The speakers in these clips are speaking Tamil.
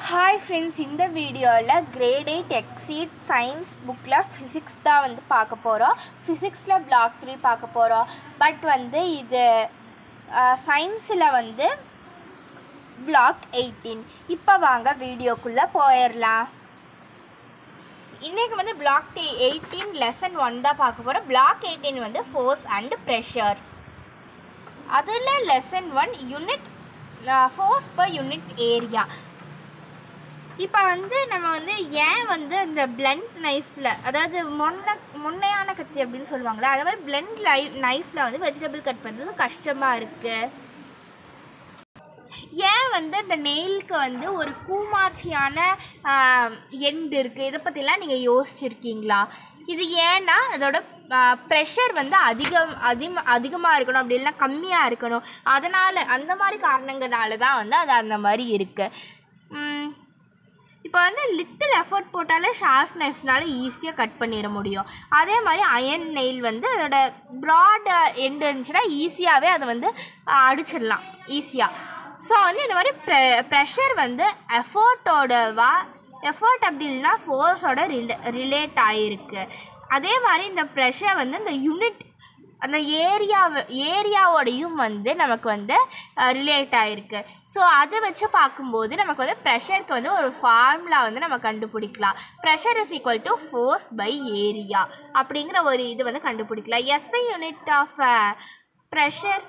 ஹாய் ஃப்ரெண்ட்ஸ் இந்த வீடியோவில் கிரேட் எயிட் எக்ஸீட் சயின்ஸ் புக்கில் ஃபிசிக்ஸ் தான் வந்து பார்க்க போகிறோம் ஃபிசிக்ஸில் பிளாக் த்ரீ பார்க்க போகிறோம் பட் வந்து இது சயின்ஸில் வந்து பிளாக் எயிட்டீன் இப்போ வாங்க வீடியோக்குள்ளே போயிடலாம் இன்றைக்கி வந்து block D eighteen lesson one தான் பார்க்க போகிறோம் பிளாக் எயிட்டீன் வந்து ஃபோர்ஸ் அண்ட் ப்ரெஷர் அதில் lesson one unit force per unit area இப்போ வந்து நம்ம வந்து ஏன் வந்து இந்த பிளண்ட் நைஃப்பில் அதாவது முன்ன முன்னையான கத்தி அப்படின்னு சொல்லுவாங்களே அதே மாதிரி பிளண்ட் லை நைஃப்பில் வந்து வெஜிடபிள் கட் பண்ணுறது கஷ்டமாக இருக்குது ஏன் வந்து இந்த நெயிலுக்கு வந்து ஒரு கூமாட்சியான எண்டு இருக்குது இதை பற்றிலாம் நீங்கள் யோசிச்சிருக்கீங்களா இது ஏன்னா அதோட ப்ரெஷர் வந்து அதிகம் அதிக அதிகமாக இருக்கணும் அப்படி இல்லைன்னா கம்மியாக இருக்கணும் அதனால் அந்த மாதிரி காரணங்களால தான் வந்து அது அந்த மாதிரி இருக்குது இப்போ வந்து லிட்டில் எஃபர்ட் போட்டாலே ஷார்ப் நைஃப்னால ஈஸியாக கட் பண்ணிட முடியும் அதே மாதிரி அயன் நெயில் வந்து அதோட ப்ராட் எண்டு இருந்துச்சுன்னா ஈஸியாகவே அதை வந்து அடிச்சிடலாம் ஈஸியாக ஸோ வந்து இந்த மாதிரி ப்ரெ ப்ரெஷர் வந்து எஃபர்ட்டோடவா எஃபர்ட் அப்படி இல்லைன்னா ஃபோர்ஸோட ரிலே ரிலேட் ஆகிருக்கு அதே மாதிரி இந்த ப்ரெஷர் வந்து இந்த யூனிட் அந்த ஏரியாவை ஏரியாவோடையும் வந்து நமக்கு வந்து ரிலேட் ஆகிருக்கு ஸோ அதை வச்சு பார்க்கும்போது நமக்கு வந்து ப்ரெஷருக்கு வந்து ஒரு ஃபார்முலா வந்து நம்ம கண்டுபிடிக்கலாம் pressure is equal to force by area அப்படிங்கிற ஒரு இது வந்து கண்டுபிடிக்கலாம் SI unit of pressure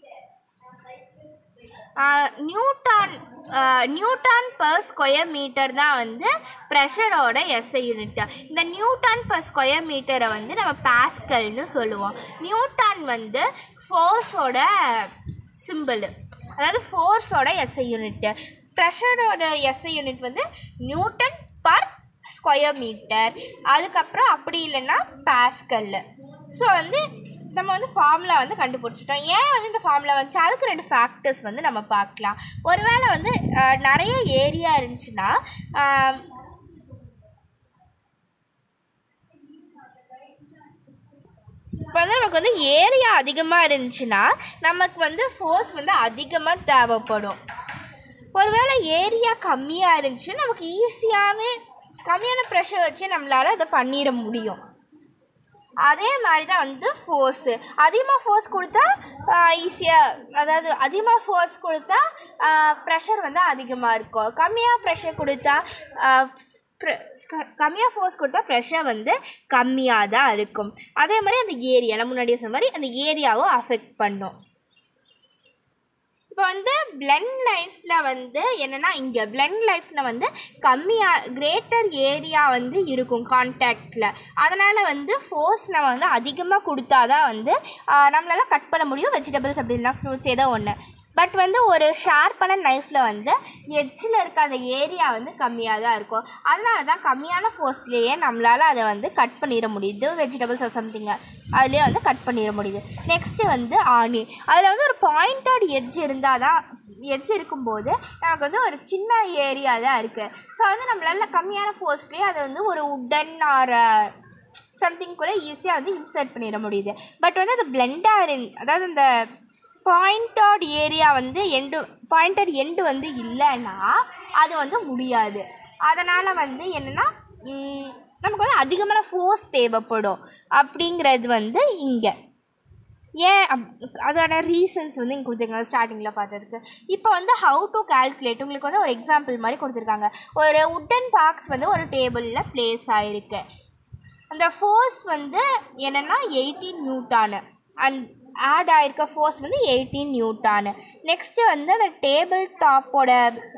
newton newton per square metre தான் வந்து ப்ரெஷரோட எஸ்ஐ யூனிட் இந்த நியூட்டான் பர் ஸ்கொயர் மீட்டரை வந்து நம்ம பாஸ்கல்னு சொல்லுவோம் நியூட்டான் வந்து ஃபோர்ஸோட சிம்பிள் அதாவது ஃபோர்ஸோட எஸ்ஐ யூனிட்டு ப்ரெஷரோட எஸ்ஐ யூனிட் வந்து நியூட்டன் பர் ஸ்கொயர் மீட்டர் அதுக்கப்புறம் அப்படி இல்லைன்னா பாஸ்கல் ஸோ வந்து நம்ம வந்து ஃபார்முலா வந்து கண்டுபிடிச்சிட்டோம் ஏன் வந்து இந்த ஃபார்முலா வந்துச்சு அதுக்கு ரெண்டு ஃபேக்டர்ஸ் வந்து நம்ம பார்க்கலாம் ஒருவேளை வந்து நிறைய ஏரியா இருந்துச்சுன்னா இப்போ வந்து நமக்கு வந்து ஏரியா அதிகமாக இருந்துச்சுன்னா நமக்கு வந்து ஃபோர்ஸ் வந்து அதிகமாக தேவைப்படும் ஒருவேளை ஏரியா கம்மியாக இருந்துச்சுன்னா நமக்கு ஈஸியாகவே கம்மியான ப்ரெஷர் வச்சு நம்மளால் அதை பண்ணிட முடியும் அதே மாதிரி தான் வந்து ஃபோர்ஸு அதிகமாக ஃபோர்ஸ் கொடுத்தா ஈஸியாக அதாவது அதிகமாக ஃபோர்ஸ் கொடுத்தா ப்ரெஷர் வந்து அதிகமாக இருக்கும் கம்மியாக ப்ரெஷர் கொடுத்தா கம்மியாக ஃபோர்ஸ் கொடுத்தா ப்ரெஷர் வந்து கம்மியாக தான் இருக்கும் அதே மாதிரி அந்த ஏரியா நம்ம முன்னாடியே சொன்ன மாதிரி அந்த ஏரியாவும் அஃபெக்ட் பண்ணும் இப்போ வந்து பிளண்ட் லைஃப்பில் வந்து என்னென்னா இங்கே பிளண்ட் லைஃப்பில் வந்து கம்மியாக கிரேட்டர் ஏரியா வந்து இருக்கும் கான்டாக்டில் அதனால் வந்து ஃபோர்ஸ் நம்ம வந்து அதிகமாக கொடுத்தா தான் வந்து நம்மளால் கட் பண்ண முடியும் வெஜிடபிள்ஸ் அப்படின்னா ஃப்ரூட்ஸ் ஏதோ ஒன்று பட் வந்து ஒரு ஷார்ப்பான நைஃப்பில் வந்து எட்ஜில் இருக்க அந்த ஏரியா வந்து கம்மியாக தான் இருக்கும் அதனால தான் கம்மியான ஃபோர்ஸ்லேயே நம்மளால் அதை வந்து கட் பண்ணிட முடியுது வெஜிடபிள்ஸ் சம்திங்கு அதுலேயே வந்து கட் பண்ணிட முடியுது நெக்ஸ்ட்டு வந்து ஆணி அதில் வந்து ஒரு பாயிண்டட் எட்ஜ் இருந்தால் தான் எட்ஜ் இருக்கும்போது நமக்கு வந்து ஒரு சின்ன ஏரியா தான் இருக்குது ஸோ வந்து நம்மளால் கம்மியான ஃபோர்ஸ்லேயே அதை வந்து ஒரு உட்டன் ஆர் சம்திங் கூட ஈஸியாக வந்து இன்சர்ட் பண்ணிட முடியுது பட் வந்து அது பிளெண்டாக இரு அதாவது இந்த பாயிண்டட் ஏரியா வந்து எண்டு பாயிண்டட் எண்டு வந்து இல்லைன்னா அது வந்து முடியாது அதனால் வந்து என்னென்னா நமக்கு வந்து அதிகமான ஃபோர்ஸ் தேவைப்படும் அப்படிங்கிறது வந்து இங்கே ஏன் அப் அதோட ரீசன்ஸ் வந்து இங்கே கொடுத்துருக்காங்க ஸ்டார்டிங்கில் பார்த்ததுக்கு இப்போ வந்து ஹவு டு கால்குலேட் உங்களுக்கு வந்து ஒரு எக்ஸாம்பிள் மாதிரி கொடுத்துருக்காங்க ஒரு உட்டன் பாக்ஸ் வந்து ஒரு டேபிளில் ப்ளேஸ் ஆகிருக்கு அந்த ஃபோர்ஸ் வந்து என்னென்னா எயிட்டீன் நியூட்டானு அண்ட் ஆட் ஆகிருக்க ஃபோர்ஸ் வந்து எயிட்டீன் நியூட்டானு நெக்ஸ்ட்டு வந்து அந்த டேபிள் டாப்போட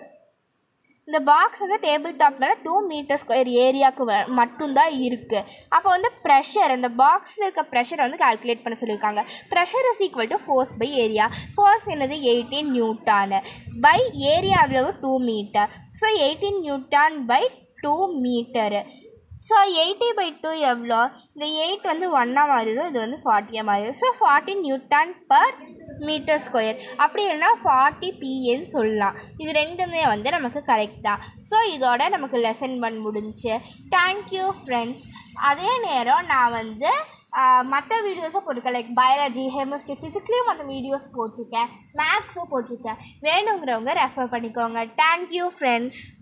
இந்த பாக்ஸ் வந்து டேபிள் டாப் மேலே டூ மீட்டர் ஸ்கொயர் ஏரியாவுக்கு மட்டும்தான் இருக்குது அப்போ வந்து ப்ரெஷர் அந்த பாக்ஸில் இருக்க ப்ரெஷரை வந்து கால்குலேட் பண்ண சொல்லியிருக்காங்க pressure is equal to force by area force என்னது எயிட்டீன் நியூட்டானு பை ஏரியா எவ்வளவு two metre so eighteen newton by two metre so eighty by two எவ்வளோ இந்த எயிட் வந்து ஒன்னாக மாறிடும் இது வந்து ஃபார்ட்டியாக மாறிடும் so forty newton per metre square அப்படி இல்லைனா ஃபார்ட்டி பிஏன்னு சொல்லலாம் இது ரெண்டுமே வந்து நமக்கு கரெக்ட் தான் ஸோ இதோட நமக்கு லெசன் ஒன் முடிஞ்சு தேங்க்யூ ஃப்ரெண்ட்ஸ் அதே நேரம் நான் வந்து மற்ற வீடியோஸும் போட்டிருக்கேன் லைக் பயாலஜி ஹெமிஸ்ட்ரி ஃபிசிக்ஸ்லேயும் மற்ற வீடியோஸ் போட்டிருக்கேன் மேக்ஸும் போட்டிருக்கேன் வேணுங்கிறவங்க ரெஃபர் பண்ணிக்கோங்க தேங்க்யூ ஃப்ரெண்ட்ஸ்